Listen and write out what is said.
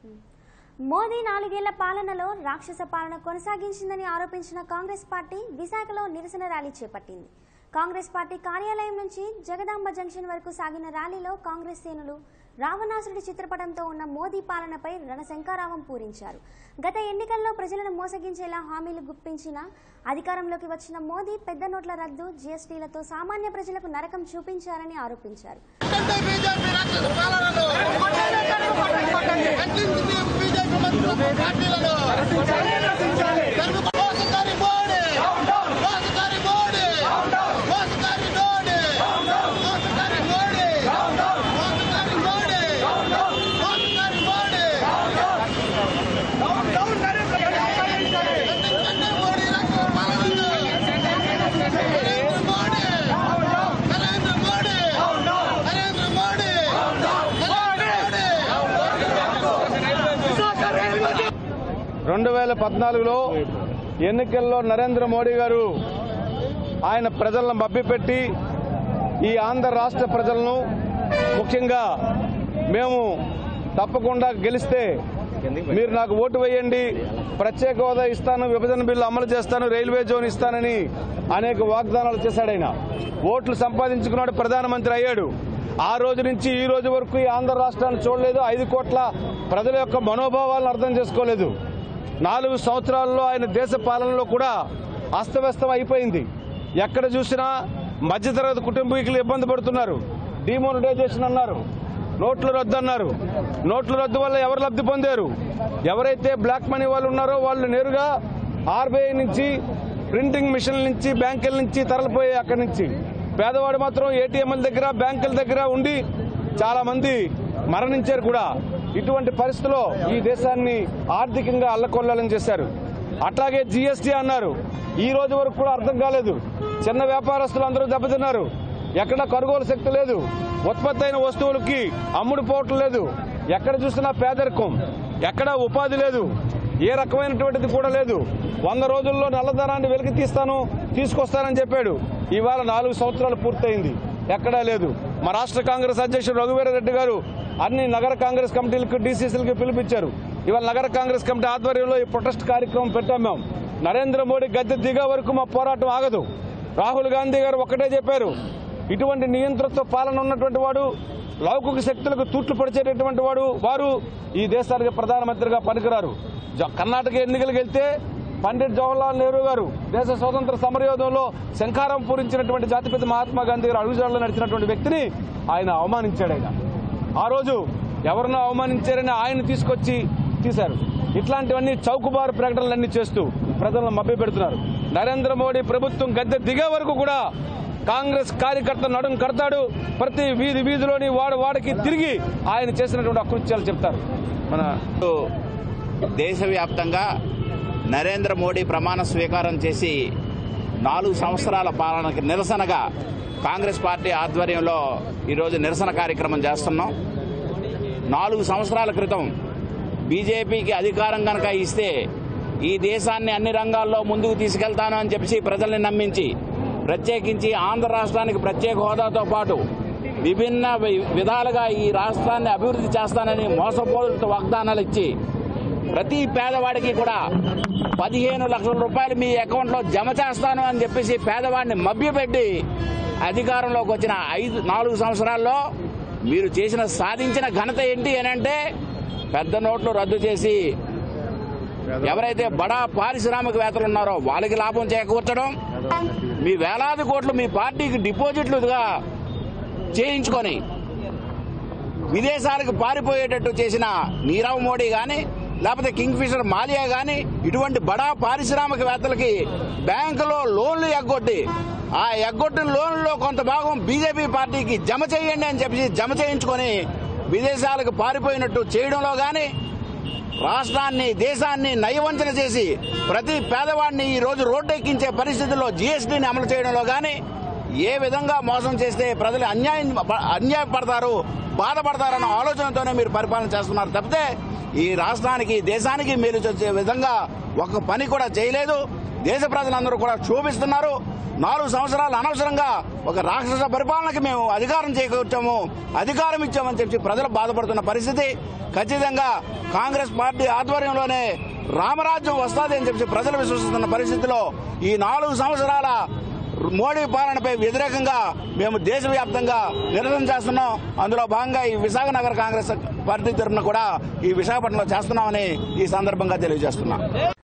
మోదీ నాలుగేళ్ల పాలనలో రాక్షస పాలన కొనసాగించిందని ఆరోపించిన కాంగ్రెస్ పార్టీ విశాఖలో నిరసన ర్యాలీ చేపట్టింది కాంగ్రెస్ పార్టీ కార్యాలయం నుంచి జగదాంబ జంక్షన్ వరకు సాగిన ర్యాలీలో కాంగ్రెస్ శ్రేణులు రావణాసుడి చిత్రపటంతో ఉన్న మోదీ పాలనపై రణశంకారావం పూరించారు గత ఎన్నికల్లో ప్రజలను మోసగించేలా హామీలు గుప్పించిన అధికారంలోకి వచ్చిన మోదీ పెద్ద నోట్ల రద్దు జీఎస్టీలతో సామాన్య ప్రజలకు నరకం చూపించారని ఆరోపించారు అంటే బీజేపీ రాక్షస పాలనను ఖండించింది బీజేపీ మంత్రులు పార్టీలను తెలుగు మోసగారి మోడీ మోసగారి మోడీ మోసగారి మోడీ మోసగారి మోడీ మోసగారి మోడీ మోసగారి మోడీ ఖండించండి మోడీ రాక్షస పాలనను నరేంద్ర మోడీ నరేంద్ర మోడీ నరేంద్ర మోడీ రెండు వేల పద్నాలుగులో ఎన్నికల్లో నరేంద్ర మోడీ గారు ఆయన ప్రజలను మభ్యపెట్టి ఈ ఆంధ్ర రాష్ట్ర ప్రజలను ముఖ్యంగా మేము తప్పకుండా గెలిస్తే మీరు నాకు ఓటు వేయండి ప్రత్యేక హోదా ఇస్తాను విభజన బిల్లు అమలు చేస్తాను రైల్వే జోన్ ఇస్తానని అనేక వాగ్దానాలు చేశాడు ఆయన ఓట్లు సంపాదించుకున్నాడు ప్రధానమంత్రి అయ్యాడు ఆ రోజు నుంచి ఈ రోజు వరకు ఈ ఆంధ్ర రాష్ట్రాన్ని చూడలేదు ఐదు కోట్ల ప్రజల యొక్క మనోభావాలను అర్థం చేసుకోలేదు నాలుగు సంవత్సరాల్లో ఆయన దేశ పాలనలో కూడా అస్తవ్యస్తం అయిపోయింది ఎక్కడ చూసినా మధ్యతరగతి కుటుంబీకులు ఇబ్బంది పడుతున్నారు డిమోనిటైజేషన్ అన్నారు నోట్ల రద్దు అన్నారు నోట్ల రద్దు వల్ల ఎవరు లబ్ధి పొందారు ఎవరైతే బ్లాక్ మనీ వాళ్ళు ఉన్నారో వాళ్ళు నేరుగా ఆర్బీఐ నుంచి ప్రింటింగ్ మిషన్ల నుంచి బ్యాంకుల నుంచి తరలిపోయే అక్కడి నుంచి పేదవాడు మాత్రం ఏటీఎంల దగ్గర బ్యాంకుల దగ్గర ఉండి చాలా మంది మరణించారు కూడా ఇటువంటి పరిస్థితిలో ఈ దేశాన్ని ఆర్థికంగా అల్లకొల్లాలని చేశారు అట్లాగే జీఎస్టీ అన్నారు ఈ రోజు వరకు కూడా అర్థం కాలేదు చిన్న వ్యాపారస్తులు అందరూ దెబ్బతిన్నారు ఎక్కడ కొనుగోలు శక్తి లేదు ఉత్పత్తి అయిన వస్తువులకి అమ్ముడు పోవటం లేదు ఎక్కడ చూసినా పేదరికం ఎక్కడ ఉపాధి లేదు ఏ రకమైనటువంటిది కూడా లేదు వంద రోజుల్లో నల్లధనాన్ని వెలికి తీస్తాను తీసుకొస్తానని చెప్పాడు ఇవాళ నాలుగు సంవత్సరాలు పూర్తయింది ఎక్కడా లేదు మా రాష్ట్ర కాంగ్రెస్ అధ్యక్షుడు రఘువీరారెడ్డి గారు అన్ని నగర కాంగ్రెస్ కమిటీలకు డీసీసీలకు పిలిపించారు ఇవాళ నగర కాంగ్రెస్ కమిటీ ఆధ్వర్యంలో ఈ ప్రొటెస్ట్ కార్యక్రమం పెట్టాం మేము నరేంద్ర మోడీ గద్దె దిగా వరకు మా పోరాటం ఆగదు రాహుల్ గాంధీ గారు ఒకటే చెప్పారు ఇటువంటి నియంత్రణతో పాలన ఉన్నటువంటి వాడు లౌకిక శక్తులకు తూట్లు పడిచేటటువంటి వాడు వారు ఈ దేశానికి ప్రధానమంత్రిగా పనికిరారు జ- కర్ణాటక ఎన్నికలకు వెళ్తే పండిట్ జవహర్లాల్ నెహ్రూ గారు దేశ స్వాతంత్ర సమరయోధంలో శంఖారం పూరించినటువంటి జాతిపిత మహాత్మా గాంధీ గారు అడుగుజాడలో నడిచినటువంటి వ్యక్తిని ఆయన అవమానించాడు ఆయన ఆ రోజు ఎవరినో అవమానించారని ఆయన తీసుకొచ్చి తీశారు ఇట్లాంటివన్నీ చౌకబారు ప్రకటనలన్నీ చేస్తూ ప్రజలను మభ్యపెడుతున్నారు నరేంద్ర మోడీ ప్రభుత్వం గద్దె దిగే వరకు కూడా కాంగ్రెస్ కార్యకర్త నడుం కడతాడు ప్రతి వీధి వీధిలోని వాడు వాడికి తిరిగి ఆయన చేసినటువంటి అకృత్యాలు చెప్తారు మన దేశవ్యాప్తంగా నరేంద్ర మోడీ ప్రమాణ స్వీకారం చేసి నాలుగు సంవత్సరాల పాలనకి నిరసనగా కాంగ్రెస్ పార్టీ ఆధ్వర్యంలో ఈరోజు నిరసన కార్యక్రమం చేస్తున్నాం నాలుగు సంవత్సరాల క్రితం బీజేపీకి అధికారం కనుక ఇస్తే ఈ దేశాన్ని అన్ని రంగాల్లో ముందుకు తీసుకెళ్తాను అని చెప్పి ప్రజల్ని నమ్మించి ప్రత్యేకించి ఆంధ్ర రాష్ట్రానికి ప్రత్యేక హోదాతో పాటు విభిన్న వి- విధాలుగా ఈ రాష్ట్రాన్ని అభివృద్ధి చేస్తానని మోసపోతు వాగ్దానాలు ఇచ్చి ప్రతి పేదవాడికి కూడా పదిహేను లక్షల రూపాయలు మీ అకౌంట్లో జమ చేస్తాను అని చెప్పేసి పేదవాడిని మభ్యపెట్టి అధికారంలోకి వచ్చిన ఐదు నాలుగు సంవత్సరాల్లో మీరు చేసిన సాధించిన ఘనత ఏంటి అని అంటే పెద్ద నోట్లు రద్దు చేసి ఎవరైతే బడా పారిశ్రామికవేత్తలు ఉన్నారో వాళ్ళకి లాభం చేకూర్చడం మీ వేలాది కోట్లు మీ పార్టీకి డిపాజిట్లుగా చేయించుకొని విదేశాలకు పారిపోయేటట్టు చేసిన నీరవ్ మోడీ గాని లేకపోతే కింగ్ ఫిషర్ మాలియా గాని ఇటువంటి బడా పారిశ్రామికవేత్తలకి బ్యాంకులో లోన్లు ఎగ్గొట్టి ఆ ఎగ్గొట్టిన లోన్లలో కొంత భాగం బీజేపీ పార్టీకి జమ చేయండి అని చెప్పి జమ చేయించుకొని విదేశాలకు పారిపోయినట్టు చేయడంలో గాని రాష్ట్రాన్ని దేశాన్ని నయవంచన చేసి ప్రతి పేదవాడిని ఈ రోజు రోడ్డెక్కించే పరిస్థితుల్లో జీఎస్టీని అమలు చేయడంలో గాని ఏ విధంగా మోసం చేస్తే ప్రజలు అన్యాయం అన్యాయపడతారు బాధపడతారన్న ఆలోచనతోనే మీరు పరిపాలన చేస్తున్నారు తప్పితే ఈ రాష్ట్రానికి దేశానికి మేలు వచ్చే విధంగా ఒక పని కూడా చేయలేదు దేశ ప్రజలందరూ కూడా క్షోభిస్తున్నారు నాలుగు సంవత్సరాలు అనవసరంగా ఒక రాక్షస పరిపాలనకి మేము అధికారం చేకూర్చాము అధికారం ఇచ్చామని చెప్పి ప్రజలు బాధపడుతున్న పరిస్థితి ఖచ్చితంగా కాంగ్రెస్ పార్టీ ఆధ్వర్యంలోనే రామరాజ్యం వస్తుంది అని చెప్పి ప్రజలు విశ్వసిస్తున్న పరిస్థితిలో ఈ నాలుగు సంవత్సరాల మోడీ పాలనపై వ్యతిరేకంగా మేము దేశవ్యాప్తంగా నిరసన చేస్తున్నాం అందులో భాగంగా ఈ విశాఖ నగర కాంగ్రెస్ పార్టీ తరఫున కూడా ఈ విశాఖపట్నంలో చేస్తున్నామని ఈ సందర్భంగా తెలియజేస్తున్నాం